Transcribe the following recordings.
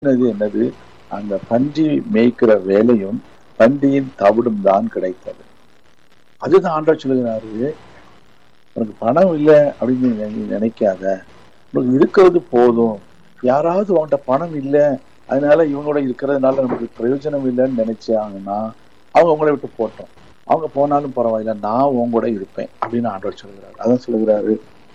என்னது என்னது அந்த பன்றி மேய்க்கிற வேலையும் பன்றியின் தவிடும் தான் கிடைத்தது அதுதான் ஆண்டவர் சொல்லுகிறாரு உனக்கு பணம் இல்லை அப்படின்னு நீ நினைக்காத உனக்கு இருக்கிறது போதும் யாராவது உன்கிட்ட பணம் இல்லை அதனால இவங்களோட இருக்கிறதுனால நமக்கு பிரயோஜனம் இல்லைன்னு நினைச்சாங்கன்னா அவங்க உங்களை விட்டு போட்டோம் அவங்க போனாலும் பரவாயில்ல நான் உன் கூட இருப்பேன் அப்படின்னு ஆண்டவர் சொல்கிறார் அதான் சொல்லுகிறாரு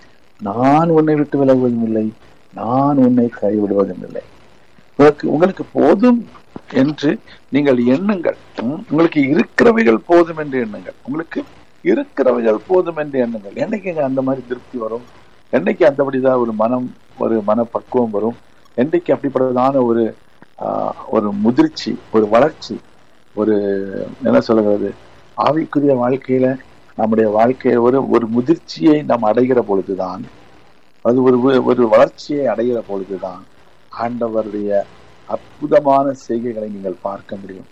நான் உன்னை விட்டு விலகுவதும் இல்லை நான் உன்னை கைவிடுவதும் இல்லை உங்களுக்கு உங்களுக்கு போதும் என்று நீங்கள் எண்ணுங்கள் ம், உங்களுக்கு இருக்கிறவைகள் போதும் என்று எண்ணுங்கள் உங்களுக்கு இருக்கிறவைகள் போதும் என்று எண்ணுங்கள் என்னைக்குங்க அந்த மாதிரி திருப்தி வரும் என்னைக்கு அந்தபடிதான் ஒரு மனம் ஒரு மனப்பக்குவம் வரும் என்னைக்கு அப்படிப்பட்டதான ஒரு ஆஹ், ஒரு முதிர்ச்சி ஒரு வளர்ச்சி ஒரு என்ன சொல்லுகிறது ஆவிக்குரிய வாழ்க்கையில நம்முடைய வாழ்க்கையை ஒரு ஒரு முதிர்ச்சியை நாம் அடைகிற பொழுதுதான் அது ஒரு ஒரு வளர்ச்சியை அடைகிற பொழுதுதான் ஆண்டவருடைய அற்புதமான செய்கைகளை நீங்கள் பார்க்க முடியும்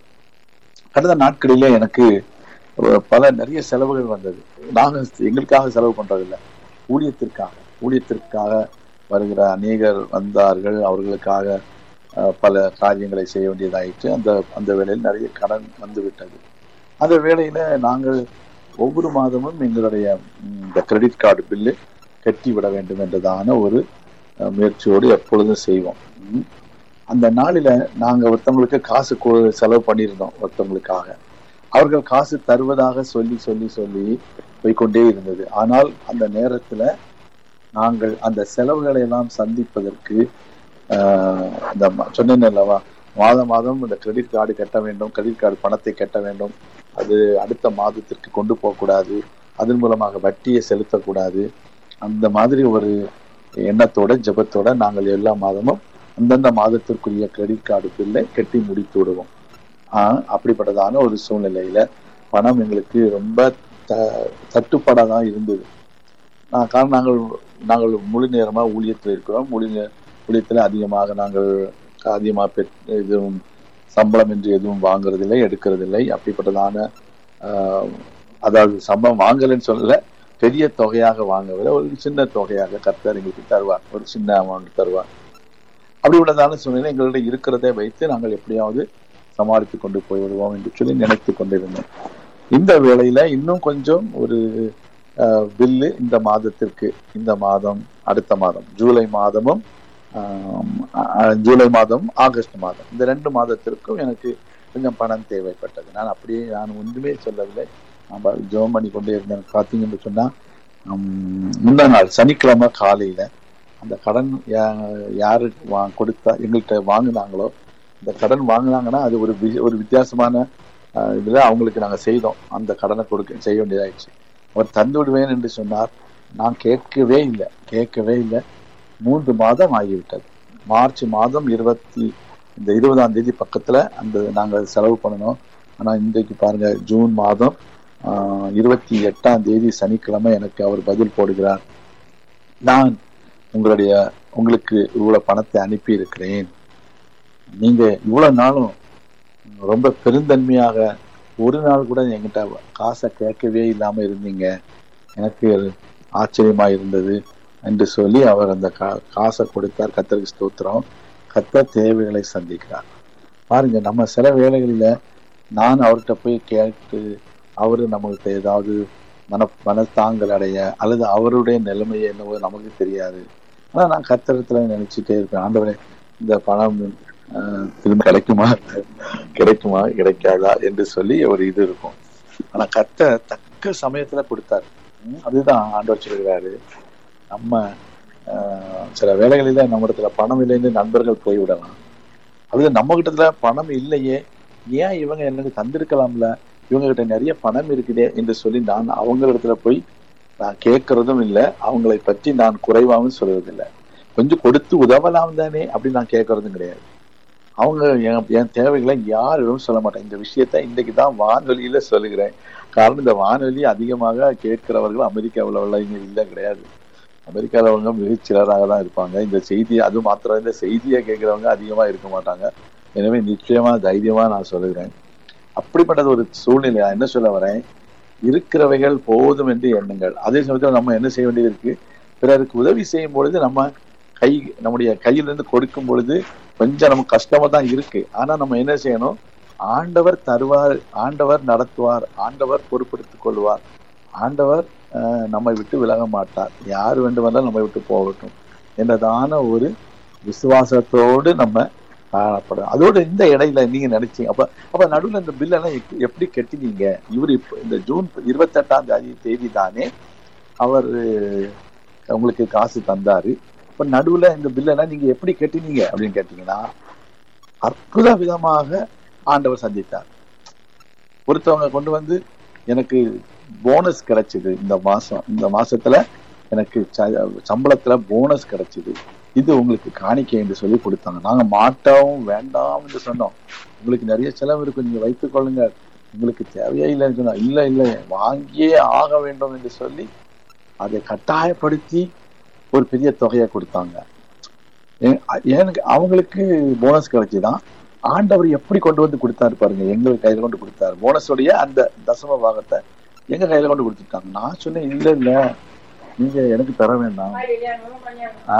கடந்த நாட்களிலே எனக்கு அஹ், பல நிறைய செலவுகள் வந்தது நாங்கள் எங்களுக்காக செலவு பண்றதில்லை ஊழியத்திற்காக ஊழியத்திற்காக வருகிற அநேகர் வந்தார்கள் அவர்களுக்காக அஹ், பல காரியங்களை செய்ய வேண்டியதாயிற்று அந்த அந்த வேளையில் நிறைய கடன் வந்து விட்டது அந்த வேளையில நாங்கள் ஒவ்வொரு மாதமும் எங்களுடைய ம், இந்த கிரெடிட் கார்டு பில்லு கட்டி விட வேண்டும் என்றதான ஒரு அஹ், முயற்சியோடு எப்பொழுதும் செய்வோம் ம். அந்த நாளில நாங்க ஒருத்தவங்களுக்கு காசு கொ- செலவு பண்ணியிருந்தோம் ஒருத்தவங்களுக்காக அவர்கள் காசு தருவதாக சொல்லி சொல்லி சொல்லி போய்க்கொண்டே இருந்தது ஆனால் அந்த நேரத்துல நாங்கள் அந்த செலவுகளை எல்லாம் சந்திப்பதற்கு ஆஹ், இந்த ம- சொன்னேன் அல்லவா மாதம் மாதம் இந்த கிரெடிட் கார்டு கட்ட வேண்டும் கிரெடிட் கார்டு பணத்தை கட்ட வேண்டும் அது அடுத்த மாதத்திற்கு கொண்டு போகக்கூடாது அதன் மூலமாக வட்டியை செலுத்தக்கூடாது அந்த மாதிரி ஒரு எண்ணத்தோட ஜெபத்தோட நாங்கள் எல்லா மாதமும் அந்தந்த மாதத்திற்குரிய கிரெடிட் கார்டு பில்லை கட்டி முடித்து விடுவோம் ஆஹ் அப்படிப்பட்டதான ஒரு சூழ்நிலையில பணம் எங்களுக்கு ரொம்ப த தட்டுப்பாடாக தான் இருந்தது நான் காரணம் நாங்கள் நாங்கள் முழு நேரமா ஊழியத்தில் இருக்கிறோம் முழு நே- ஊழியத்துல அதிகமாக நாங்கள் அதிகமாக பெற் எதுவும் சம்பளம் என்று எதுவும் வாங்குறதில்லை எடுக்கிறதில்லை அப்படிப்பட்டதான ஆஹ், அதாவது சம்பளம் வாங்கலைன்னு சொல்லல பெரிய தொகையாக வாங்கவில்லை ஒரு சின்ன தொகையாக கர்த்தர் எங்களுக்கு தருவார் ஒரு சின்ன அமௌண்ட் தருவார் அப்படி உள்ளதான சூழ்நிலை எங்களிடம் இருக்கிறதை வைத்து நாங்கள் எப்படியாவது சமாளித்து கொண்டு போய்விடுவோம் என்று சொல்லி நினைத்து கொண்டிருந்தோம் இந்த வேளையில இன்னும் கொஞ்சம் ஒரு அஹ், பில்லு இந்த மாதத்திற்கு இந்த மாதம் அடுத்த மாதம் ஜூலை மாதமும் ஆம், அஹ், ஜூலை மாதம் ஆகஸ்ட் மாதம் இந்த ரெண்டு மாதத்திற்கும் எனக்கு கொஞ்சம் பணம் தேவைப்பட்டது நான் அப்படியே நான் ஒன்றுமே சொல்லவில்லை நம்ம ஜெபம் பண்ணி கொண்டே இருந்தேன் பார்த்தீங்கன்னு சொன்னா ஹம், முந்தா நாள் சனிக்கிழமை காலையில அந்த கடன் யா- யாரு வா- கொடுத்தா எங்கள்கிட்ட வாங்குனாங்களோ இந்த கடன் வாங்குனாங்கன்னா அது ஒரு வி- ஒரு வித்தியாசமான அஹ், இதுல அவங்களுக்கு நாங்க செய்தோம் அந்த கடனை கொடுக்க செய்ய வேண்டியதாயிடுச்சு அவர் தந்து விடுவேன் என்று சொன்னார் நான் கேட்கவே இல்லை கேட்கவே இல்லை மூன்று மாதம் ஆகிவிட்டது மார்ச் மாதம் இருபத்தி இந்த இருபதாம் தேதி பக்கத்துல அந்த நாங்க செலவு பண்ணணும் ஆனா இன்றைக்கு பாருங்க ஜூன் மாதம் ஆஹ், இருபத்தி எட்டாம் தேதி சனிக்கிழமை எனக்கு அவர் பதில் போடுகிறார் நான் உங்களுடைய உங்களுக்கு இவ்வளவு பணத்தை அனுப்பி இருக்கிறேன் நீங்க இவ்வளவு நாளும் ரொம்ப பெருந்தன்மையாக ஒரு நாள் கூட என்கிட்ட காசை கேட்கவே இல்லாம இருந்தீங்க எனக்கு ஆச்சரியமா இருந்தது என்று சொல்லி அவர் அந்த கா- காசை கொடுத்தார் கத்தருக்கு ஸ்தோத்திரம் கத்தர் தேவைகளை சந்திக்கிறார் பாருங்க நம்ம சில வேளைகளில நான் அவர்கிட்ட போய் கேட்டு அவரு நம்மகிட்ட ஏதாவது மன மனத்தாங்கல் அடைய அல்லது அவருடைய நிலைமையை என்னவோ நமக்கு தெரியாது ஆனா நான் கத்திரத்துல நினைச்சிட்டே இருப்பேன் ஆண்டவரே இந்த பணம் ஆஹ், திரும்ப கிடைக்குமா கிடைக்குமா கிடைக்காதா என்று சொல்லி ஒரு இது இருக்கும் ஆனா கத்த தக்க சமயத்துல கொடுத்தாரு உம், அதுதான் ஆண்டவர் சொல்கிறாரு நம்ம ஆஹ், சில வேளைகளில நம்ம இடத்துல பணம் இல்லைன்னு நண்பர்கள் போய்விடலாம் அல்லது நம்ம கிட்டத்துல பணம் இல்லையே ஏன் இவங்க எனக்கு தந்திருக்கலாம்ல இவங்க கிட்ட நிறைய பணம் இருக்குதே என்று சொல்லி நான் அவங்க இடத்துல போய் நான் கேட்கறதும் இல்லை அவங்களை பற்றி நான் குறைவாகவும் சொல்வதில்லை கொஞ்சம் கொடுத்து உதவலாம் தானே அப்படின்னு நான் கேட்கறதும் கிடையாது அவங்க என் என் தேவைகளை யாரிடம் சொல்ல மாட்டேன் இந்த விஷயத்த இன்னைக்கு தான் வானொலியில சொல்லுகிறேன் காரணம் இந்த வானொலி அதிகமாக கேட்கிறவர்கள் அமெரிக்காவில் உள்ளவங்க இல்லை கிடையாது அமெரிக்காவில் உள்ளவங்க மிகச் சிலராக தான் இருப்பாங்க இந்த செய்தி அது மாத்திரம் இந்த செய்தியை கேட்கிறவங்க அதிகமா இருக்க மாட்டாங்க எனவே நிச்சயமா தைரியமா நான் சொல்லுகிறேன் அப்படிப்பட்டது ஒரு சூழ்நிலை நான் என்ன சொல்ல வரேன் இருக்கிறவைகள் போதும் என்று எண்ணுங்கள் அதே சமயத்தில் நம்ம என்ன செய்ய வேண்டியது இருக்கு பிறருக்கு உதவி செய்யும் பொழுது நம்ம கை நம்முடைய கையிலிருந்து கொடுக்கும் பொழுது கொஞ்சம் நமக்கு கஷ்டமா தான் இருக்கு ஆனா நம்ம என்ன செய்யணும் ஆண்டவர் தருவார் ஆண்டவர் நடத்துவார் ஆண்டவர் பொறுப்படுத்திக் கொள்வார் ஆண்டவர் அஹ், நம்மை விட்டு விலக மாட்டார் யார் வேண்டுமானாலும் நம்மை விட்டு போகட்டும் என்றதான ஒரு விசுவாசத்தோடு நம்ம காணப்படும் அதோட இந்த இடையில நீங்க நினைச்சீங்க அப்ப அப்ப நடுவுல இந்த பில்லெல்லாம் எப்~ எப்படி கட்டினீங்க இவர் இப்ப இந்த ஜூன் இருபத்தெட்டாம் தேதி தேதி தானே அவர் உங்களுக்கு காசு தந்தாரு இப்ப நடுவுல இந்த பில்லெல்லாம் நீங்க எப்படி கட்டினீங்க அப்படின்னு கேட்டீங்கன்னா அற்புத விதமாக ஆண்டவர் சந்தித்தார் ஒருத்தவங்க கொண்டு வந்து எனக்கு போனஸ் கிடைச்சது இந்த மாசம் இந்த மாசத்துல எனக்கு ச- சம்பளத்துல போனஸ் கிடைச்சது இது உங்களுக்கு காணிக்கை என்று சொல்லி கொடுத்தாங்க நாங்க மாட்டோம் வேண்டாம் என்று சொன்னோம் உங்களுக்கு நிறைய செலவு இருக்கு நீங்க வைத்துக் கொள்ளுங்க உங்களுக்கு தேவையே இல்லைன்னு சொன்னா இல்ல இல்ல வாங்கியே ஆக வேண்டும் என்று சொல்லி அதை கட்டாயப்படுத்தி ஒரு பெரிய தொகையை கொடுத்தாங்க ஏ- எனக்கு அவங்களுக்கு போனஸ் கிடைச்சுதான் ஆண்டவர் எப்படி கொண்டு வந்து கொடுத்தாரு பாருங்க எங்களுக்கு கையில கொண்டு கொடுத்தாரு போனஸோடைய அந்த தசம பாகத்தை எங்க கையில கொண்டு கொடுத்துட்டாங்க நான் சொன்னேன் இல்ல இல்ல நீங்க எனக்கு தர வேண்டாம் ஆ?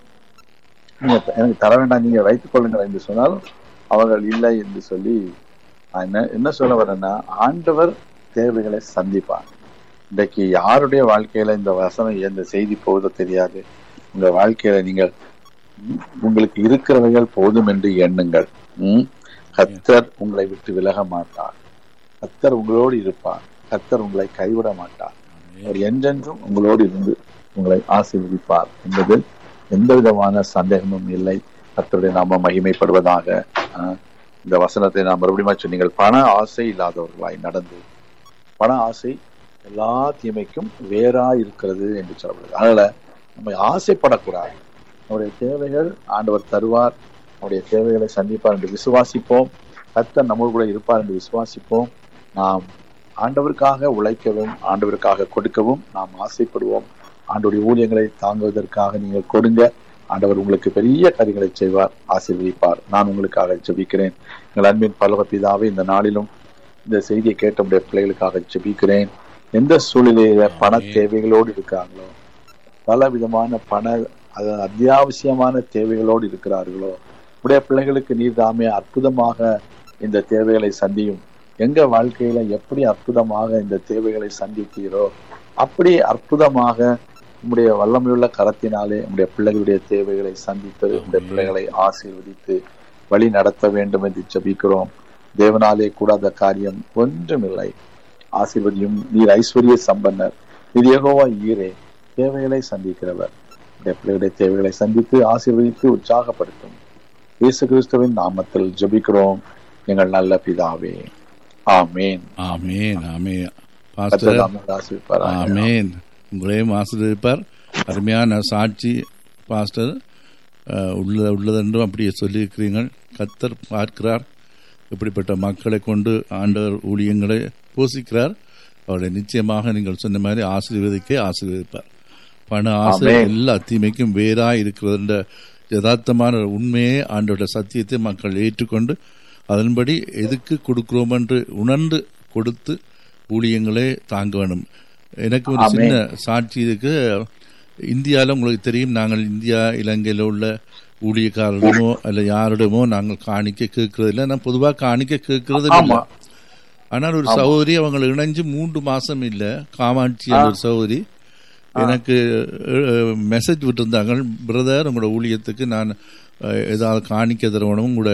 நீங்க த- எனக்கு தர வேண்டாம் நீங்க வைத்துக் கொள்ளுங்கள் என்று சொன்னாலும் அவர்கள் இல்லை என்று சொல்லி நான் என்ன என்ன சொல்ல வரேன்னா ஆண்டவர் தேவைகளை சந்திப்பார் இன்றைக்கு யாருடைய வாழ்க்கையில இந்த வசனம் இந்த செய்தி போகுதோ தெரியாது உங்க வாழ்க்கையில நீங்கள் ம், உங்களுக்கு இருக்கிறவைகள் போதும் என்று எண்ணுங்கள் ம்? கர்த்தர் உங்களை விட்டு விலக மாட்டார் கர்த்தர் உங்களோடு இருப்பார் கர்த்தர் உங்களை கைவிட மாட்டார் அவர் என்றென்றும் உங்களோடு இருந்து உங்களை ஆசீர்வதிப்பார் என்பது எந்த விதமான சந்தேகமும் இல்லை கர்த்தருடைய நாம மகிமைப்படுவதாக ஆஹ், இந்த வசனத்தை நான் மறுபடியும் சொன்னீங்கள் பண ஆசை இல்லாதவர்களாய் நடந்து பண ஆசை எல்லா தீமைக்கும் வேறா இருக்கிறது என்று சொல்லப்படுது அதனால நம்ம ஆசைப்படக்கூடாது நம்முடைய தேவைகள் ஆண்டவர் தருவார் நம்முடைய தேவைகளை சந்திப்பார் என்று விசுவாசிப்போம் கர்த்தர் நம்மோடு கூட இருப்பார் என்று விசுவாசிப்போம் நாம் ஆண்டவருக்காக உழைக்கவும் ஆண்டவருக்காக கொடுக்கவும் நாம் ஆசைப்படுவோம் ஆண்டவருடைய ஊழியங்களை தாங்குவதற்காக நீங்கள் கொடுங்க ஆண்டவர் உங்களுக்கு பெரிய காரியங்களை செய்வார் ஆசீர்வதிப்பார் நான் உங்களுக்காக ஜெபிக்கிறேன் எங்கள் அன்பின் பலவ பிதாவே இந்த நாளிலும் இந்த செய்தியை கேட்ட உடைய பிள்ளைகளுக்காக ஜெபிக்கிறேன் எந்த சூழ்நிலையில பண தேவைகளோடு இருக்காங்களோ பல விதமான பண அது அத்தியாவசியமான தேவைகளோடு இருக்கிறார்களோ உடைய பிள்ளைகளுக்கு நீர் தாமே அற்புதமாக இந்த தேவைகளை சந்தியும் எங்க வாழ்க்கையில எப்படி அற்புதமாக இந்த தேவைகளை சந்தித்தீரோ அப்படி அற்புதமாக உம்முடைய வல்லமையுள்ள கரத்தினாலே உம்முடைய பிள்ளைகளுடைய தேவைகளை சந்தித்து உம்முடைய பிள்ளைகளை ஆசீர்வதித்து வழி நடத்த வேண்டும் என்று ஜெபிக்கிறோம் தேவனாலே கூடாத காரியம் ஒன்றுமில்லை ஆசீர்வதியும் நீர் ஐஸ்வர்ய சம்பன்னர் நீர் யெகோவா ஈரே தேவைகளை சந்திக்கிறவர் உடைய பிள்ளைகளுடைய தேவைகளை சந்தித்து ஆசீர்வதித்து உற்சாகப்படுத்தும் இயேசு கிறிஸ்துவின் நாமத்தில் ஜெபிக்கிறோம் எங்கள் நல்ல பிதாவே ஆமேன் ஆமேன் ஆமேன் கர்த்தர் பாஸ்டர் தாமே ஆசீர்வதிப்பாராக. ஆமேன் உங்களையும் ஆசிரியப்பார் அருமையான சாட்சி பாஸ்டர் அஹ், உள்ள உள்ளதென்றும் அப்படியே சொல்லியிருக்கிறீர்கள் கத்தர் பார்க்கிறார் இப்படிப்பட்ட மக்களை கொண்டு ஆண்டவர் ஊழியங்களை போஷிக்கிறார் அவரை நிச்சயமாக நீங்கள் சொன்ன மாதிரி ஆசீர்வதிக்க ஆசீர்வதிப்பார் பண ஆசை ஆமென். எல்லா தீமைக்கும் வேறா இருக்கிற யதார்த்தமான உண்மையே ஆண்டோட சத்தியத்தை மக்கள் ஏற்றுக்கொண்டு அதன்படி எதுக்கு கொடுக்கிறோம் என்று உணர்ந்து கொடுத்து ஊழியங்களே தாங்க வேணும் எனக்கு ஒரு ஆமென். சின்ன சாட்சி இருக்கு இந்தியாவில் உங்களுக்கு தெரியும் நாங்கள் இந்தியா இலங்கையில் உள்ள ஊழியக்காரரிடமோ அல்ல யாரிடமோ நாங்கள் காணிக்க கேட்கறது இல்லை நான் பொதுவாக காணிக்க கேட்கறது ஆமா இல்லை ஆனால் ஒரு சகோதரி அவங்க இணைஞ்சு மூன்று மாசம் இல்ல காமாட்சி என்ற ஒரு சகோதரி எனக்கு மெசேஜ் விட்டிருந்தாங்க பிரதர் உங்களோட ஊழியத்துக்கு நான் அஹ், ஏதாவது காணிக்க தருவணும் உங்களோட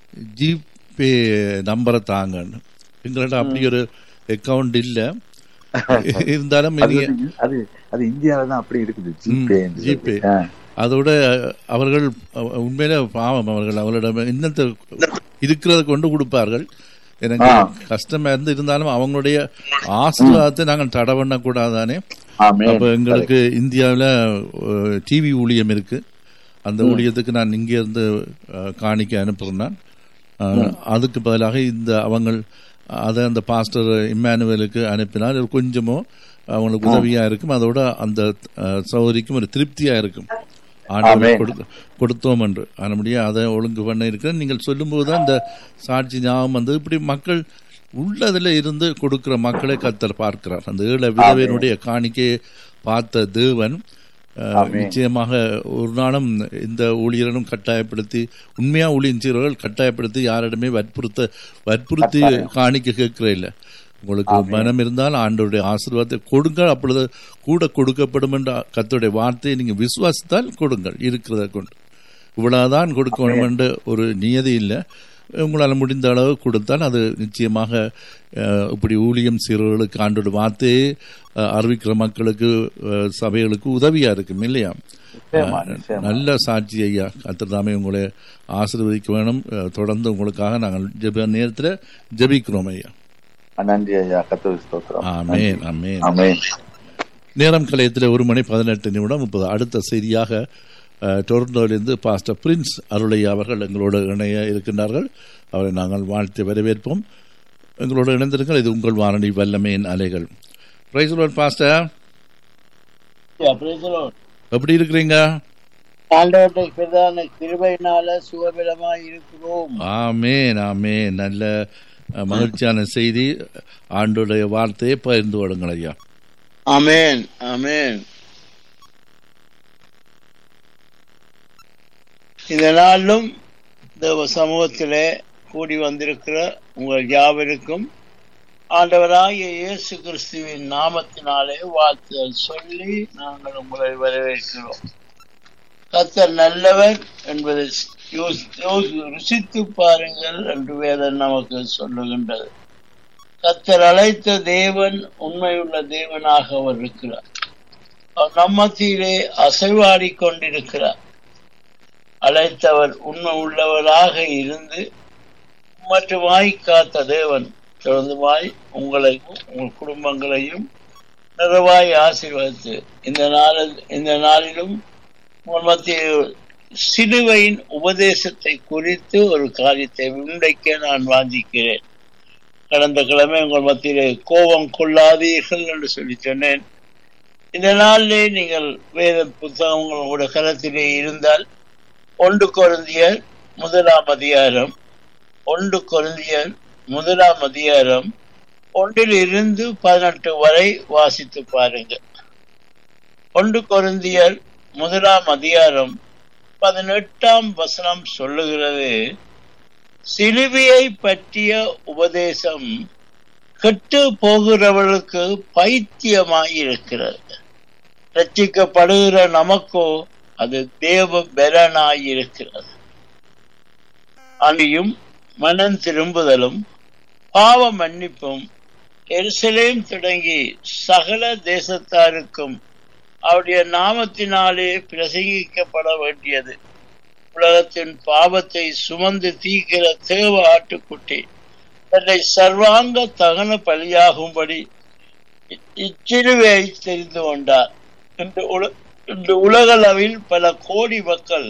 ஜிபே நம்பரை தாங்கன்னு எங்கள்ட்ட அப்படி ஒரு அக்கவுண்ட் இல்ல இருந்தாலும் அது நீங்க வந்து- அது அது இந்தியால தான் அப்படி இருக்குது ஜிபே என்று சொல்லி. ஜிபே. ஆ. அதோட அவர்கள் அஹ், உண்மையிலே பாவம் அவர்கள் அவர்களிடம் இன்னத்தை இருக்கிறத கொண்டு கொடுப்பார்கள் எனக்கு ஆ. கஷ்டமா இருந்து இருந்தாலும் அவங்களுடைய ஆசீர்வாதத்தை நாங்கள் தடை பண்ண கூடாதானே ஆமென். அப்ப எங்களுக்கு இந்தியாவில் டிவி ஊழியம் இருக்கு அந்த ஊழியத்துக்கு நான் இங்க இருந்து அஹ், காணிக்க அனுப்புறேன் நான். அஹ், அதுக்கு பதிலாக இந்த அவங்க அதை அந்த பாஸ்டர் இம்மானுவேலுக்கு அனுப்பினால் ஒரு கொஞ்சமோ அவங்களுக்கு உதவியா இருக்கும் அதோட அந்த அஹ், சகோதரிக்கும் ஒரு திருப்தியா இருக்கும் ஆண்டவர் ஆமென். கொடுத்த- கொடுத்தோம் என்று அதனுடைய அதை ஒழுங்கு பண்ண இருக்கிறேன் நீங்கள் சொல்லும்போது தான் இந்த சாட்சி ஞாபகம் வந்து இப்படி மக்கள் உள்ளதுல இருந்து கொடுக்கிற மக்களை கத்தர் பார்க்கிறார் அந்த ஏழை விதவையினுடைய காணிக்கையை பார்த்த தேவன் அஹ், ஆமென். நிச்சயமாக ஒரு நாளும் இந்த ஊழியர்களும் கட்டாயப்படுத்தி உண்மையா ஊழியம் செய்கிறவர்கள் கட்டாயப்படுத்தி யாரிடமே வற்புறுத்த வற்புறுத்தி காணிக்க கேட்கிற இல்லை உங்களுக்கு மனம் இருந்தால் ஆண்டவருடைய ஆசீர்வாதத்தை கொடுங்கள் அப்பொழுது கூட கொடுக்கப்படும் என்ற கர்த்தருடைய வார்த்தையை நீங்க விசுவாசித்தால் கொடுங்கள் இருக்கிறத கொண்டு இவ்வளவுதான் கொடுக்க வேண்டும் என்ற ஒரு நியதி இல்லை உங்களால் முடிந்த அளவு கொடுத்தால் அது நிச்சயமாக அஹ், இப்படி ஊழியம் செய்கிறவர்களுக்கு ஆண்டோட வார்த்தையை அஹ், அறிவிக்கிற மக்களுக்கு அஹ், சபைகளுக்கு உதவியா இருக்கும் இல்லையா நிச்சயமா, நிச்சயமா. நல்ல சாட்சி ஐயா கத்திரதாமே உங்களை ஆசீர்வதிக்க வேணும் அஹ், தொடர்ந்து உங்களுக்காக நாங்கள் ஜெப நேரத்தில் ஜெபிக்கிறோம் ஐயா நன்றி ஐயா கத்தோலிக்க ஸ்தோத்திரம் ஆமேன் ஆமேன் ஆமென் நேரம் கலையத்தில் ஒரு மணி பதினெட்டு நிமிடம் முப்பது அடுத்த செய்தியாக அஹ், டொரண்டோவிலிருந்து பாஸ்டர் பிரின்ஸ் அருளையா அவர்கள் எங்களோடு இணைய இருக்கின்றார்கள் அவரை நாங்கள் வாழ்த்து வரவேற்போம் எங்களோடு இணைந்திருங்கள் இது உங்கள் வாரணி வல்லமையின் அலைகள் பிரைஸ் பாஸ்டர் எப்படி இருக்கிறீங்க ஆண்டவருடைய பிரதான கிருபையினால சுகபலமாய் இருக்கிறோம் ஆமேன் ஆமேன் நல்ல அஹ், மகிழ்ச்சியான செய்தி ஆண்டுடைய வார்த்தையை பகிர்ந்து விடுங்கள் ஐயா ஆமென் ஆமென் இந்த நாளிலும் தேவ சமூகத்திலே கூடி வந்திருக்கிற உங்கள் யாவருக்கும் ஆண்டவராகிய இயேசு கிறிஸ்துவின் நாமத்தினாலே வாழ்த்துதல் சொல்லி நாங்கள் உங்களை வரவேற்கிறோம் கர்த்தர் நல்லவர் என்பதை யோசி- யோசி- ருசித்து பாருங்கள் என்று வேதம் நமக்கு சொல்லுகின்றது கர்த்தர் அழைத்த தேவன் உண்மையுள்ள தேவனாக அவர் இருக்கிறார் அவர் நம்மத்திலே அசைவாடி கொண்டிருக்கிறார் அழைத்தவர் உண்மை உள்ளவராக இருந்து மட்டுமாய் காத்த தேவன் தொடர்ந்துமாய் உங்களையும் உங்கள் குடும்பங்களையும் நிறைவாய் ஆசீர்வதித்து இந்த நாளில் இந்த நாளிலும் உங்கள் மத்தியில் சிலுவையின் உபதேசத்தை குறித்து ஒரு காரியத்தை முன்வைக்க நான் வாஞ்சிக்கிறேன் கடந்த கிழமை உங்கள் மத்தியிலே கோபம் கொள்ளாதீர்கள் என்று சொல்லி சொன்னேன் இந்த நாளிலே நீங்கள் வேத புத்தகம் உங்களுடைய கரத்திலே இருந்தால் ஒன்று கொருந்தியர் முதலாம் அதிகாரம் ஒன்று கொருந்தியர் முதலாம் அதிகாரம் ஒன்றில் இருந்து பதினெட்டு வரை வாசித்து பாருங்கள் ஒன்று கொருந்தியர் முதலாம் அதிகாரம் பதினெட்டாம் வசனம் சொல்லுகிறது சிலுவையை பற்றிய உபதேசம் கெட்டு போகிறவர்களுக்கு பைத்தியமாய் இருக்கிறது ரட்சிக்கப்படுகிற நமக்கோ அது தேவ பெலனாய் இருக்கிறது அணியும் மனம் திரும்புதலும் பாவ மன்னிப்பும் எருசலேம் தொடங்கி சகல தேசத்தாருக்கும் அவருடைய நாமத்தினாலே பிரசங்கிக்கப்பட வேண்டியது உலகத்தின் பாவத்தை சுமந்து தீக்கிற தேவ ஆட்டுக்குட்டி தன்னை சர்வாங்க தகன பலியாகும்படி இ- இச்சிலுவையை தெரிந்து கொண்டார் இன்று உல- இன்று உலகளவில் பல கோடி மக்கள்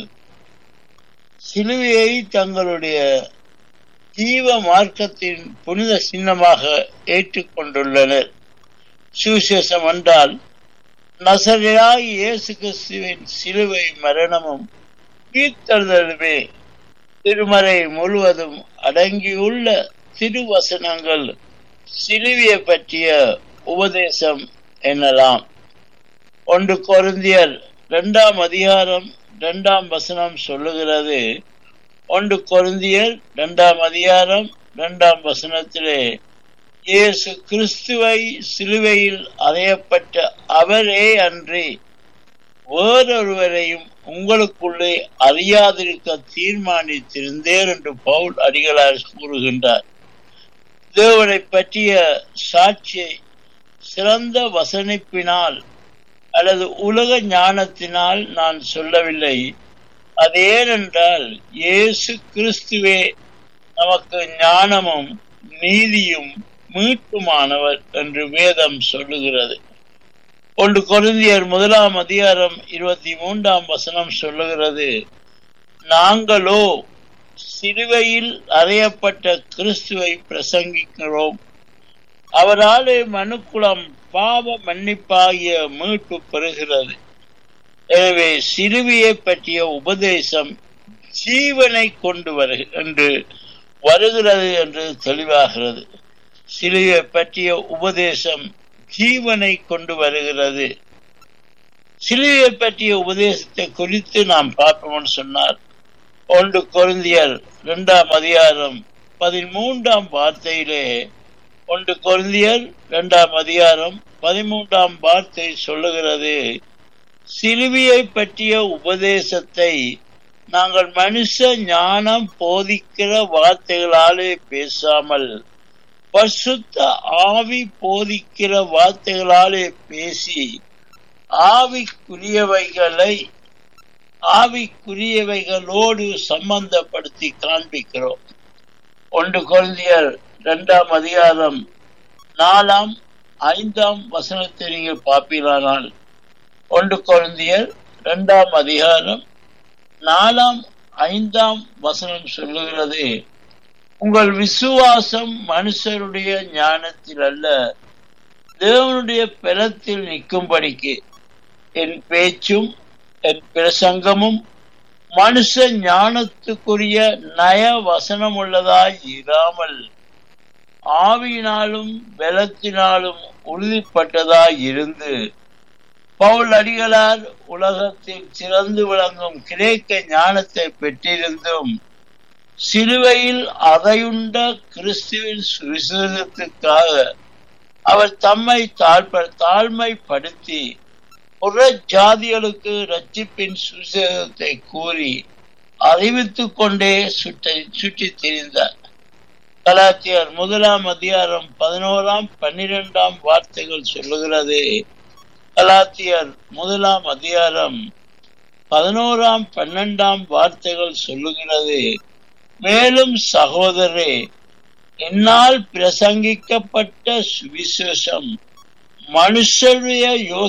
சிலுவையை தங்களுடைய ஜீவ மார்க்கத்தின் புனித சின்னமாக ஏற்றுக்கொண்டுள்ளனர் சுவிசேஷம் என்றால் நசரையாய் இயேசு கிறிஸ்துவின் சிலுவை மரணமும் உயிர்த்தெழுதலுமே திருமறை முழுவதும் அடங்கியுள்ள திருவசனங்கள் சிலுவையை பற்றிய உபதேசம் எனலாம் ஒன்று கொருந்தியர் இரண்டாம் அதிகாரம் இரண்டாம் வசனம் சொல்லுகிறது ஒன்று கொருந்தியர் இரண்டாம் அதிகாரம் இரண்டாம் வசனத்திலே இயேசு கிறிஸ்துவை சிலுவையில் அறையப்பட்ட அவரே அன்றி வேறொருவரையும் உங்களுக்குள்ளே அறியாதிருக்க தீர்மானித்திருந்தேன் என்று பவுல் அடிகளார் கூறுகின்றார் தேவனை பற்றிய சாட்சியை சிறந்த வசனிப்பினால் அல்லது உலக ஞானத்தினால் நான் சொல்லவில்லை அது ஏனென்றால் இயேசு கிறிஸ்துவே நமக்கு ஞானமும் நீதியும் மீட்புமானவர் என்று வேதம் சொல்லுகிறது ஒன்று கொரிந்தியர் முதலாம் அதிகாரம் இருபத்தி மூன்றாம் வசனம் சொல்லுகிறது நாங்களோ சிலுவையில் அறையப்பட்ட கிறிஸ்துவை பிரசங்கிக்கிறோம் அவராலே மனுக்குலம் பாவ மன்னிப்பாகிய மீட்பு பெறுகிறது எனவே சிலுவையை பற்றிய உபதேசம் ஜீவனை கொண்டு வரு என்று வருகிறது என்று தெளிவாகிறது சிலுவையை பற்றிய உபதேசம் ஜீவனை கொண்டு வருகிறது சிலுவையை பற்றிய உபதேசத்தை குறித்து நாம் பார்ப்போம்னு சொன்னார் ஒன்று கொருந்தியர் இரண்டாம் அதிகாரம் பதிமூன்றாம் வார்த்தையிலே ஒன்று கொருந்தியர் இரண்டாம் அதிகாரம் பதிமூன்றாம் வார்த்தை சொல்லுகிறது சிலுவையை பற்றிய உபதேசத்தை நாங்கள் மனுஷ ஞானம் போதிக்கிற வார்த்தைகளாலே பேசாமல் பசுத்த ஆவி போதிக்கிற வார்த்தைகளாலே பேசி ஆவிக்குரியவைகளை ஆவிக்குரியவைகளோடு சம்பந்தப்படுத்தி காண்பிக்கிறோம் ஒன்று குழந்தையர் இரண்டாம் அதிகாரம் நாலாம் ஐந்தாம் வசனத்தை நீங்கள் பார்ப்பீரானால் ஒன்று குழந்தையர் இரண்டாம் அதிகாரம் நாலாம் ஐந்தாம் வசனம் சொல்லுகிறது உங்கள் விசுவாசம் மனுஷருடைய ஞானத்தில் அல்ல தேவனுடைய பலத்தில் நிற்கும்படிக்கு என் பேச்சும் என் பிரசங்கமும் மனுஷ ஞானத்துக்குரிய நய வசனம் உள்ளதாய் இராமல் ஆவியினாலும் பலத்தினாலும் உறுதிப்பட்டதாய் இருந்து பவுல் அடிகளார் உலகத்தில் சிறந்து விளங்கும் கிரேக்க ஞானத்தை பெற்றிருந்தும் சிலுவையில் அதையுண்ட கிறிஸ்துவின் சுவிசேஷத்துக்காக அவர் தம்மை தாழ்ப தாழ்மைப்படுத்தி புற ஜாதிகளுக்கு ரட்சிப்பின் சுவிசேஷத்தை கூறி அறிவித்துக் கொண்டே சுற்றி சுற்றி திரிந்தார் கலாத்தியர் முதலாம் அதிகாரம் பதினோராம் பன்னிரெண்டாம் வார்த்தைகள் சொல்லுகிறது கலாத்தியர் முதலாம் அதிகாரம் பதினோராம் பன்னெண்டாம் வார்த்தைகள் சொல்லுகிறது மேலும் சகோதரே என்னால் பிரசங்கிக்கப்பட்ட சுவிசேஷம் மனுஷருடைய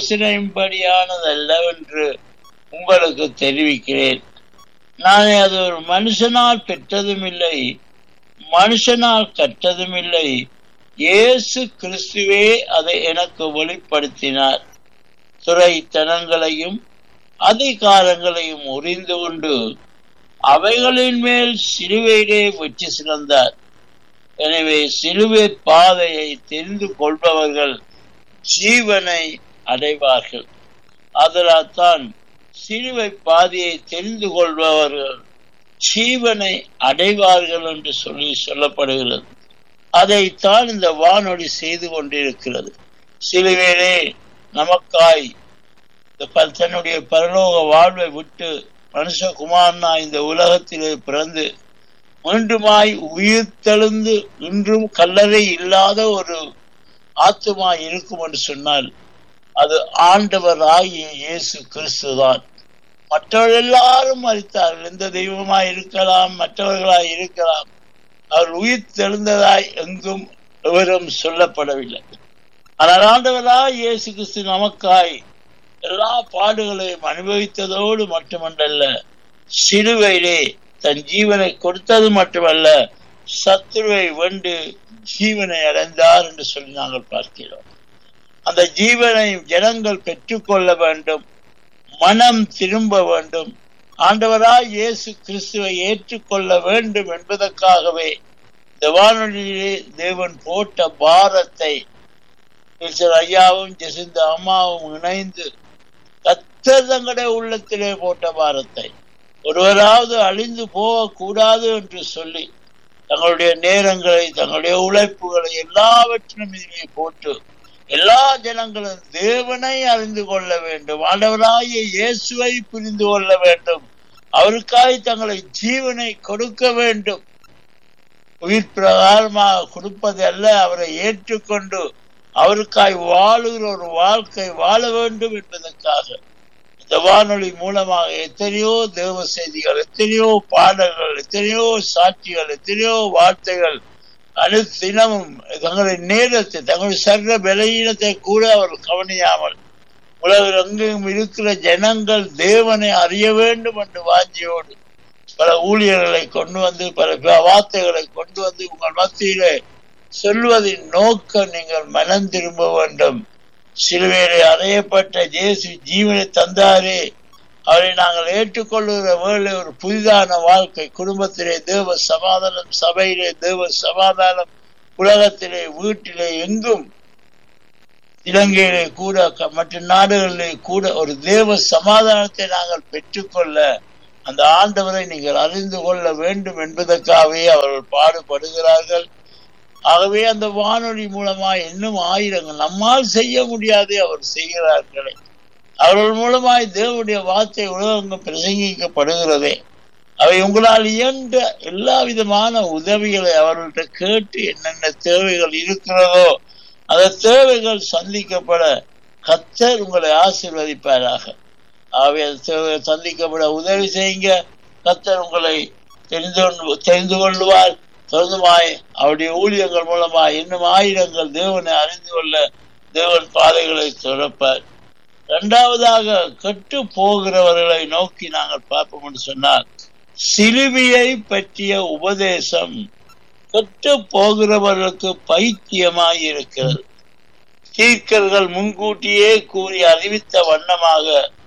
யோசனையின்படியானதல்லவென்று உங்களுக்கு தெரிவிக்கிறேன் நான் அது ஒரு மனுஷனால் பெற்றதும் இல்லை மனுஷனால் கற்றதும் இல்லை இயேசு கிறிஸ்துவே அதை எனக்கு வெளிப்படுத்தினார் துறைத்தனங்களையும் அதிகாரங்களையும் உறிந்து கொண்டு அவைகளின் மேல் சிலுவையிலே வெற்றி சிறந்தார் எனவே சிலுவை பாதையை தெரிந்து கொள்பவர்கள் ஜீவனை அடைவார்கள் அதனால் தான் சிலுவை பாதையை தெரிந்து கொள்பவர்கள் ஜீவனை அடைவார்கள் என்று சொல்லி சொல்லப்படுகிறது அதைத்தான் இந்த வானொலி செய்து கொண்டிருக்கிறது சிலுவையிலே நமக்காய் தன்னுடைய பரலோக வாழ்வை விட்டு மனுஷகுமாரனா இந்த உலகத்திலே பிறந்து மீண்டுமாய் உயிர் தெழுந்து இன்றும் கல்லறை இல்லாத ஒரு ஆத்துமா இருக்கும் என்று சொன்னால் அது ஆண்டவர் ஆகிய இயேசு கிறிஸ்து தான் மற்றவர்கள் எல்லாரும் மறித்தார்கள் எந்த தெய்வமாய் இருக்கலாம் மற்றவர்களாய் இருக்கலாம் அவர் உயிர் தெழுந்ததாய் எங்கும் விவரம் சொல்லப்படவில்லை ஆனால் ஆண்டவராய் இயேசு கிறிஸ்து நமக்காய் எல்லா பாடுகளையும் அனுபவித்ததோடு மட்டுமன்றல்ல சிலுவையிலே தன் ஜீவனை கொடுத்தது மட்டுமல்ல சத்துருவை வென்று ஜீவனை அடைந்தார் என்று சொல்லி நாங்கள் பார்க்கிறோம் அந்த ஜீவனை ஜனங்கள் பெற்றுக்கொள்ள வேண்டும் மனம் திரும்ப வேண்டும் ஆண்டவராய் இயேசு கிறிஸ்துவை ஏற்றுக்கொள்ள வேண்டும் என்பதற்காகவே இந்த வானொலியிலே தேவன் போட்ட பாரத்தை ஐயாவும் ஜெசிந்த அம்மாவும் இணைந்து கத்தர் தங்களுடைய உள்ளத்திலே போட்ட பாரத்தை ஒருவராவது அழிந்து போகக்கூடாது என்று சொல்லி தங்களுடைய நேரங்களை தங்களுடைய உழைப்புகளை எல்லாவற்றிலும் இதிலே போட்டு எல்லா ஜனங்களும் தேவனை அறிந்து கொள்ள வேண்டும் ஆண்டவராகிய இயேசுவை புரிந்து கொள்ள வேண்டும் அவருக்காய் தங்களை ஜீவனை கொடுக்க வேண்டும் உயிர் பிரகாரமாக கொடுப்பது அல்ல அவரை ஏற்றுக்கொண்டு அவருக்காய் வாழுகிற ஒரு வாழ்க்கை வாழ வேண்டும் என்பதற்காக இந்த வானொலி மூலமாக எத்தனையோ தேவ செய்திகள் எத்தனையோ பாடல்கள் எத்தனையோ சாட்சிகள் எத்தனையோ வார்த்தைகள் அனுதினமும் தங்களுடைய நேரத்தை தங்களுடைய சர்வ பலகீனத்தை கூட அவர் கவனியாமல் உலகில் எங்கெங்கும் இருக்கிற ஜனங்கள் தேவனை அறிய வேண்டும் என்று வாஞ்சியோடு பல ஊழியர்களை கொண்டு வந்து பல வார்த்தைகளை கொண்டு வந்து உங்கள் மத்தியிலே சொல்வதின் நோக்கம் நீங்கள் மனம் திரும்ப வேண்டும் சிலுவையிலே அறையப்பட்ட ஜேசு ஜீவனை தந்தாரே அவரை நாங்கள் ஏற்றுக்கொள்ளுகிற வேலை ஒரு புதிதான வாழ்க்கை குடும்பத்திலே தேவ சமாதானம் சபையிலே தேவ சமாதானம் உலகத்திலே வீட்டிலே எங்கும் இலங்கையிலே கூட க- மற்ற நாடுகளிலே கூட ஒரு தேவ சமாதானத்தை நாங்கள் பெற்றுக்கொள்ள அந்த ஆண்டவரை நீங்கள் அறிந்து கொள்ள வேண்டும் என்பதற்காகவே அவர்கள் பாடுபடுகிறார்கள் ஆகவே அந்த வானொலி மூலமா இன்னும் ஆயிரங்கள் நம்மால் செய்ய முடியாதே அவர் செய்கிறார்களே அவர்கள் மூலமாய் தேவனுடைய வார்த்தை உலகங்கும் பிரசங்கிக்கப்படுகிறதே அவை உங்களால் இயன்ற எல்லா விதமான உதவிகளை அவர்கள்ட்ட கேட்டு என்னென்ன தேவைகள் இருக்கிறதோ அந்த தேவைகள் சந்திக்கப்பட கத்தர் உங்களை ஆசீர்வதிப்பாராக ஆகவே அந்த தேவைகள் சந்திக்கப்பட உதவி செய்யுங்க கத்தர் உங்களை தெரிந்து கொண்டு- தெரிந்து கொள்வார் தொடர்ந்துமாய் அவருடைய ஊழியங்கள் மூலமாய் இன்னும் ஆயிரங்கள் தேவனை அறிந்து கொள்ள தேவன் பாதைகளை திறப்பார் இரண்டாவதாக கெட்டு போகிறவர்களை நோக்கி நாங்கள் பார்ப்போம் என்று சொன்னால் சிலுவையை பற்றிய உபதேசம் கெட்டு போகிறவர்களுக்கு பைத்தியமாய் இருக்கிறது தீர்க்கர்கள் முன்கூட்டியே கூறி அறிவித்த வண்ணமாக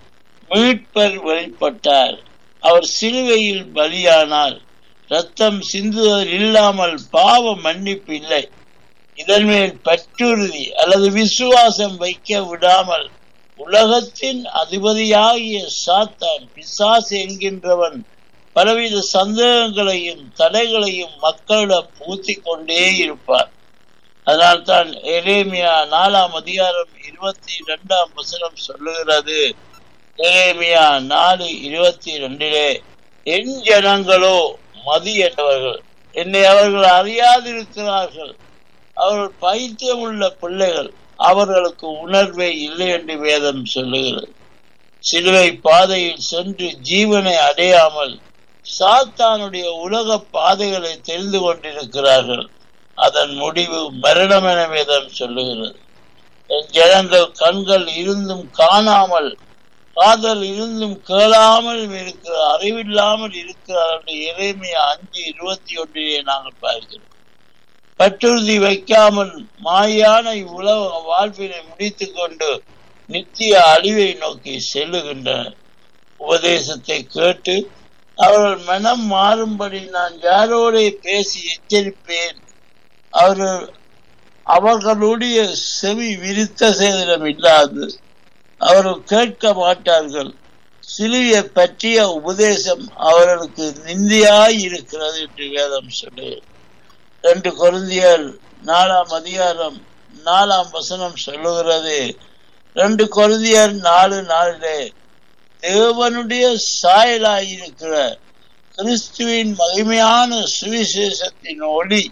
மீட்பர் வெளிப்பட்டார் அவர் சிலுவையில் பலியானார் ரத்தம் சிந்துவதில் இல்லாமல் பாவ மன்னிப்பு இல்லை இதன் மேல் பற்றுறுதி அல்லது விசுவாசம் வைக்க விடாமல் உலகத்தின் அதிபதியாகிய சாத்தான் பிசாசு என்கின்றவன் பலவித சந்தேகங்களையும் தடைகளையும் மக்களிடம் பூத்திக் கொண்டே இருப்பார் அதனால்தான் எரேமியா நாலாம் அதிகாரம் இருபத்தி இரண்டாம் வசனம் சொல்லுகிறது எரேமியா நாலு இருபத்தி ரெண்டிலே என் ஜனங்களோ மதியற்றவர்கள் என்னை அவர்கள் அறியாதிருக்கிறார்கள் அவர்கள் பைத்தியம் உள்ள பிள்ளைகள் அவர்களுக்கு உணர்வே இல்லை என்று வேதம் சொல்லுகிறது சிலுவை பாதையில் சென்று ஜீவனை அடையாமல் சாத்தானுடைய உலக பாதைகளை தெரிந்து கொண்டிருக்கிறார்கள் அதன் முடிவு மரணம் என வேதம் சொல்லுகிறது என் ஜனங்கள் கண்கள் இருந்தும் காணாமல் காதல் இருந்தும் கேளாமல் இருக்கிற அறிவில்லாமல் இருக்கிறார்கள் இறைமையா அஞ்சு இருபத்தி ஒன்றிலே நாங்கள் பார்க்கிறோம் பற்றுறுதி வைக்காமல் மாயான இவ்வுலக வாழ்வினை முடித்துக் கொண்டு நித்திய அழிவை நோக்கி செல்லுகின்றனர் உபதேசத்தை கேட்டு அவர்கள் மனம் மாறும்படி நான் யாரோடே பேசி எச்சரிப்பேன் அவர்கள் அவர்களுடைய செவி விரித்த சேதனம் இல்லாது அவர்கள் கேட்க மாட்டார்கள் சிலுவையை பற்றிய உபதேசம் அவர்களுக்கு நிந்தியாய் இருக்கிறது என்று வேதம் சொல்லுகிறது ரெண்டு கொருந்தியர் நாலாம் அதிகாரம் நாலாம் வசனம் சொல்லுகிறது ரெண்டு கொருந்தியர் நாலு நாளிலே தேவனுடைய சாயலாயிருக்கிற கிறிஸ்துவின் மகிமையான சுவிசேஷத்தின் ஒளி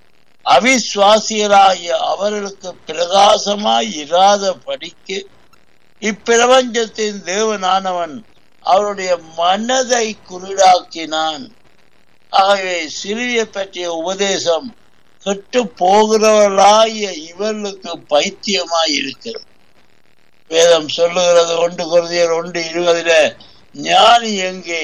அவிசுவாசியராகிய அவர்களுக்கு பிரகாசமாய் இராத படிக்கு இப்பிரபஞ்சத்தின் தேவனானவன் அவருடைய மனதை குருடாக்கினான் ஆகவே சிலுவையை பற்றிய உபதேசம் கெட்டு போகிறவர்களாகிய இவர்களுக்கு பைத்தியமாய் இருக்கிறது வேதம் சொல்லுகிறது ஒன்று குருதியர் ஒன்று இருபதுல ஞானி எங்கே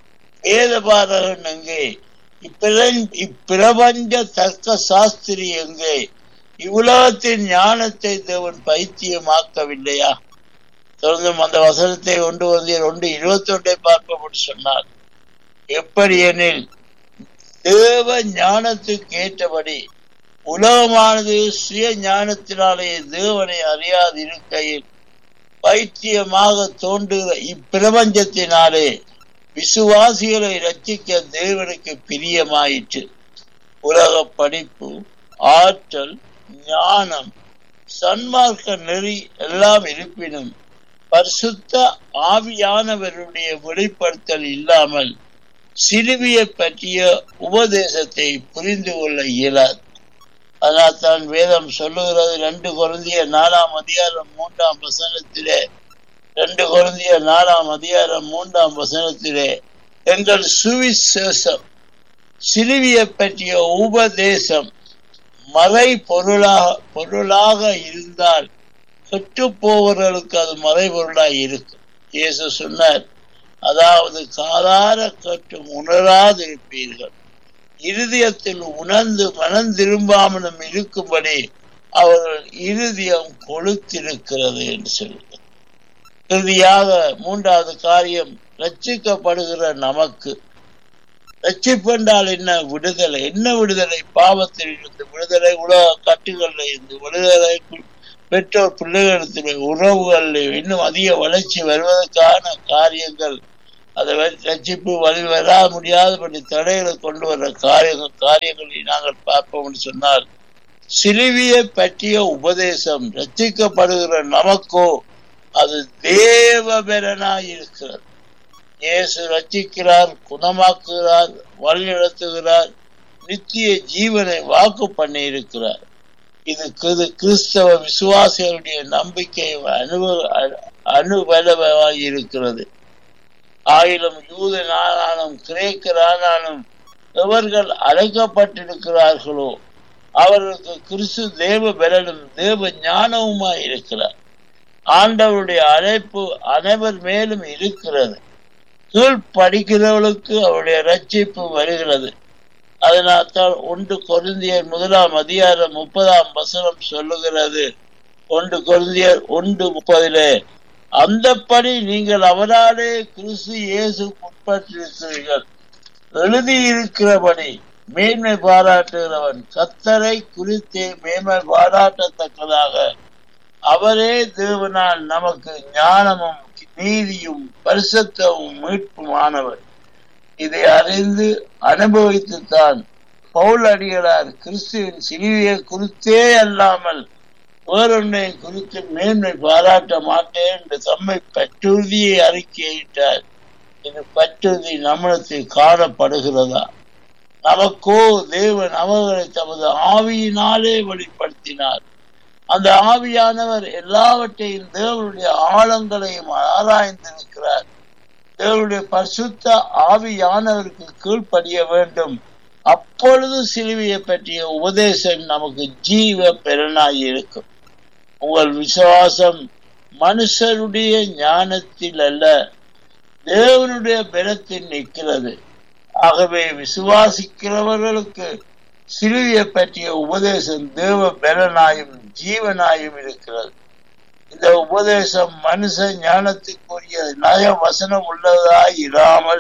வேதபாரகன் எங்கே இப்பிர- இப்பிரபஞ்ச தர்க்க சாஸ்திரி எங்கே இவ்வுலகத்தின் ஞானத்தை தேவன் பைத்தியமாக்கவில்லையா தொடர்ந்து அந்த வசனத்தை ஒன்று வந்து ஒன்று இருபத்தி ஒன்றை பார்ப்போம் சொன்னார் எப்படி எனில் தேவ ஞானத்துக்கு ஏற்றபடி உலகமானது சுய ஞானத்தினாலே தேவனை அறியாதிருக்கையில் பைத்தியமாக தோன்றுகிற இப்பிரபஞ்சத்தினாலே விசுவாசிகளை ரட்சிக்க தேவனுக்கு பிரியமாயிற்று உலக படிப்பு ஆற்றல் ஞானம் சன்மார்க்க நெறி எல்லாம் இருப்பினும் பரிசுத்த ஆவியானவருடைய வெளிப்படுத்தல் இல்லாமல் சிலுவையை பற்றிய உபதேசத்தை புரிந்து கொள்ள இயலாது அதனால் தான் வேதம் சொல்லுகிறது ரெண்டு குழந்தைய நாலாம் அதிகாரம் மூன்றாம் வசனத்திலே ரெண்டு குழந்தைய நாலாம் அதிகாரம் மூன்றாம் வசனத்திலே எங்கள் சுவிசேஷம் சிலுவையை பற்றிய உபதேசம் மறை பொருளாக பொருளாக இருந்தால் கெட்டு போவர்களுக்கு அது மறைபொருளாய் இருக்கும் இயேசு சொன்னார் அதாவது காதார கற்றும் உணராதிருப்பீர்கள் இருதயத்தில் உணர்ந்து மனம் திரும்பாமலும் இருக்கும்படி அவர்கள் இருதயம் கொளுத்திருக்கிறது என்று சொல்கிறார் இறுதியாக மூன்றாவது காரியம் ரட்சிக்கப்படுகிற நமக்கு ரட்சிப்பு என்றால் என்ன விடுதலை என்ன விடுதலை பாவத்தில் இருந்து விடுதலை உலக கட்டுகளில் இருந்து விடுதலை பெற்றோர் பிள்ளைகளிடத்தில் உறவுகளில் இன்னும் அதிக வளர்ச்சி வருவதற்கான காரியங்கள் அதை ரட்சிப்பு வழி வர முடியாதபடி தடைகளை கொண்டு வர்ற காரியங்கள் காரியங்களை நாங்கள் பார்ப்போம்னு சொன்னால் சிலுவியை பற்றிய உபதேசம் ரட்சிக்கப்படுகிற நமக்கோ அது தேவபெறனாய் இருக்கிறது இயேசு ரட்சிக்கிறார் குணமாக்குகிறார் வழிநடத்துகிறார் நித்திய ஜீவனை வாக்கு பண்ணி இருக்கிறார் இது கிறிஸ்தவ விசுவாசிகளுடைய நம்பிக்கை அனுபவ அனுபலமாய் இருக்கிறது ஆயிலும் யூதனானாலும் கிரேக்கரானாலும் எவர்கள் அழைக்கப்பட்டிருக்கிறார்களோ அவர்களுக்கு கிறிஸ்து தேவ பலனும் தேவ ஞானவுமாய் இருக்கிறார் ஆண்டவருடைய அழைப்பு அனைவர் மேலும் இருக்கிறது கீழ் படிக்கிறவர்களுக்கு அவருடைய ரட்சிப்பு வருகிறது அதனால்தான் ஒன்று கொருந்தியர் முதலாம் அதிகாரம் முப்பதாம் வசனம் சொல்லுகிறது ஒன்று கொருந்தியர் ஒன்று முப்பதிலே அந்தப்படி நீங்கள் அவராலே கிறிஸ்து இயேசு உட்பட்டிருக்கிறீர்கள் எழுதியிருக்கிறபடி மேன்மை பாராட்டுகிறவன் கத்தரை குறித்தே மேன்மை பாராட்டத்தக்கதாக அவரே தேவனால் நமக்கு ஞானமும் நீதியும் பரிசுத்தமும் மீட்புமானவர் இதை அறிந்து அனுபவித்துத்தான் பவுல் அடிகளார் கிறிஸ்துவின் சிலுவையை குறித்தே அல்லாமல் வேறொன்றை குறித்து மேன்மை பாராட்ட மாட்டேன் என்று தம்மை பற்றுறுதியை அறிக்கையிட்டார் இது பற்றுறுதி நம்மளத்தில் காணப்படுகிறதா நமக்கோ தேவன் அவர்களை தமது ஆவியினாலே வெளிப்படுத்தினார் அந்த ஆவியானவர் எல்லாவற்றையும் தேவனுடைய ஆழங்களையும் ஆராய்ந்திருக்கிறார் தேவனுடைய பரிசுத்த ஆவியானவருக்கு கீழ்ப்படிய வேண்டும் அப்பொழுது சிலுவையை பற்றிய உபதேசம் நமக்கு ஜீவ பெறனாய் இருக்கும் உங்கள் விசுவாசம் மனுஷருடைய ஞானத்தில் அல்ல தேவனுடைய பலத்தில் நிற்கிறது ஆகவே விசுவாசிக்கிறவர்களுக்கு சிலுவையை பற்றிய உபதேசம் தேவ பலனாயும் ஜீவனாயும் இருக்கிறது இந்த உபதேசம் மனுஷ ஞானத்துக்குரிய நய வசனம் உள்ளதாய் இராமல்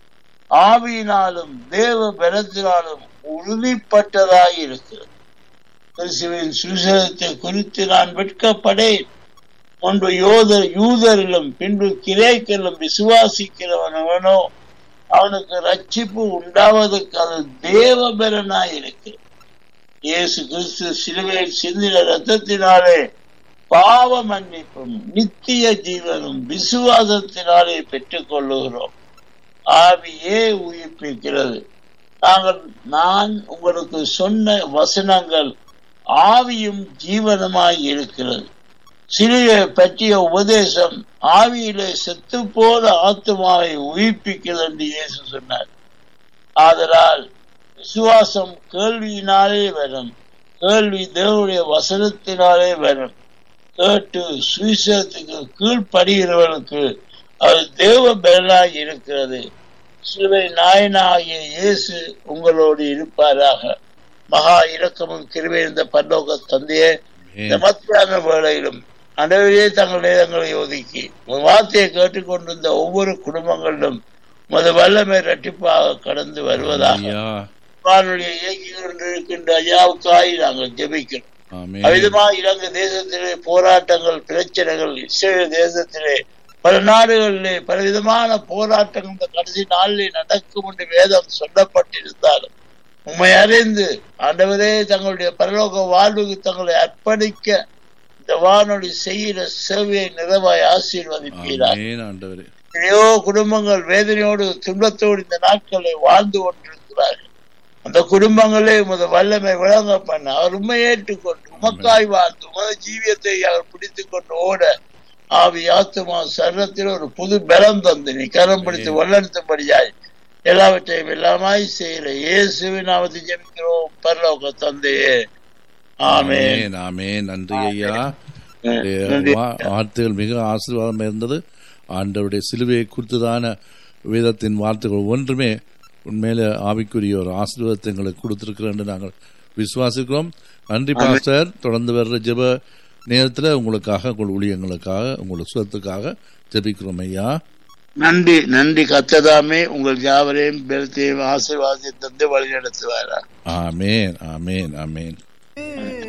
ஆவியினாலும் தேவ பலத்தினாலும் உறுதிப்பட்டதாய் இருக்கிறது கிறிஸ்துவின் சுவிசேஷத்தை குறித்து நான் வெட்கப்படேன் முன்பு யோதர் யூதரிலும் பின்பு கிரேக்கிலும் விசுவாசிக்கிறவனவனோ அவனுக்கு ரட்சிப்பு உண்டாவதற்கு அது தேவபலனாய் இருக்கு இயேசு கிறிஸ்து சிலுவையில் சிந்தின ரத்தத்தினாலே பாவ மன்னிப்பும் நித்திய ஜீவனும் விசுவாசத்தினாலே பெற்றுக் கொள்ளுகிறோம் ஆவியே உயிர்ப்பிக்கிறது நாங்கள் நான் உங்களுக்கு சொன்ன வசனங்கள் ஆவியும் ஜீவனமாய் இருக்கிறது சிலுவை பற்றிய உபதேசம் ஆவியிலே செத்து போல ஆத்மாவை உயிர்ப்பிக்கிறது என்று இயேசு சொன்னார் ஆதலால் விசுவாசம் கேள்வியினாலே வரும் கேள்வி தேவனுடைய வசனத்தினாலே வரும் கேட்டு சுவிசேஷத்துக்கு கீழ்ப்படுகிறவர்களுக்கு அது தேவ பலனாய் இருக்கிறது சிலுவை நாயனாகிய இயேசு உங்களோடு இருப்பாராக மகா இரக்கமும் கிருவிருந்த பல்லோக தந்தையே இந்த மத்தியான வேளையிலும் அனைவரே தங்கள் நேரங்களை ஒதுக்கி வார்த்தையை கேட்டுக்கொண்டிருந்த ஒவ்வொரு குடும்பங்களிலும் மது வல்லமை இரட்டிப்பாக கடந்து வருவதாக வானொலியை இயக்கி கொண்டிருக்கின்ற ஐயாவுக்காய் நாங்கள் ஜெபிக்கிறோம் அவ்விதமா இலங்கை தேசத்திலே போராட்டங்கள் பிரச்சனைகள் இஸ்ரேல் தேசத்திலே பல நாடுகளிலே பலவிதமான போராட்டங்கள் இந்த கடைசி நாளிலே நடக்கும் என்று வேதம் சொல்லப்பட்டிருந்தாலும் உண்மை அறிந்து ஆண்டவரே தங்களுடைய பரலோக வாழ்வுக்கு தங்களை அர்ப்பணிக்க இந்த வானொலி செய்கிற சேவையை நிறைவாய் ஆசீர்வதிப்பீரார் எத்தனையோ குடும்பங்கள் வேதனையோடு துன்பத்தோடு இந்த நாட்களை வாழ்ந்து கொண்டிருக்கிறார்கள் அந்த குடும்பங்களே உமது வல்லமை விளங்க பண்ண அவர் உண்மை ஏற்றுக்கொண்டு உமக்காய் வாழ்ந்து உமது ஜீவியத்தை அவர் பிடித்துக் கொண்டு ஓட ஆவி ஆத்துமா சரணத்தில் ஒரு புது பலம் தந்து நீ கரம் பிடித்து வல்லெடுத்தபடியாய் எல்லாவற்றையும் எல்லாமாய் செய்கிற இயேசுவின் நாமத்தை ஜெபிக்கிறோம் பரலோக தந்தையே ஆமேன் ஆமேன் நன்றி ஐயா வார்த்தைகள் மிக ஆசீர்வாதம் இருந்தது ஆண்டவருடைய சிலுவையை குறித்ததான வேதத்தின் வார்த்தைகள் ஒன்றுமே உண்மையில ஆவிக்குரிய ஒரு ஆசீர்வாதத்தை எங்களுக்கு கொடுத்திருக்கிறோம் என்று நாங்கள் விசுவாசிக்கிறோம் நன்றி பாஸ்டர் தொடர்ந்து வர்ற ஜெப நேரத்தில் உங்களுக்காக உங்கள் ஊழியங்களுக்காக உங்கள் சுகத்துக்காக ஜெபிக்கிறோம் ஐயா நன்றி நன்றி கத்ததாமே உங்கள் யாவரையும் பெருத்தையும் ஆசீர்வாதத்தை தந்து வழி நடத்துவாரா ஆமேன் ஆமேன் ஆமேன்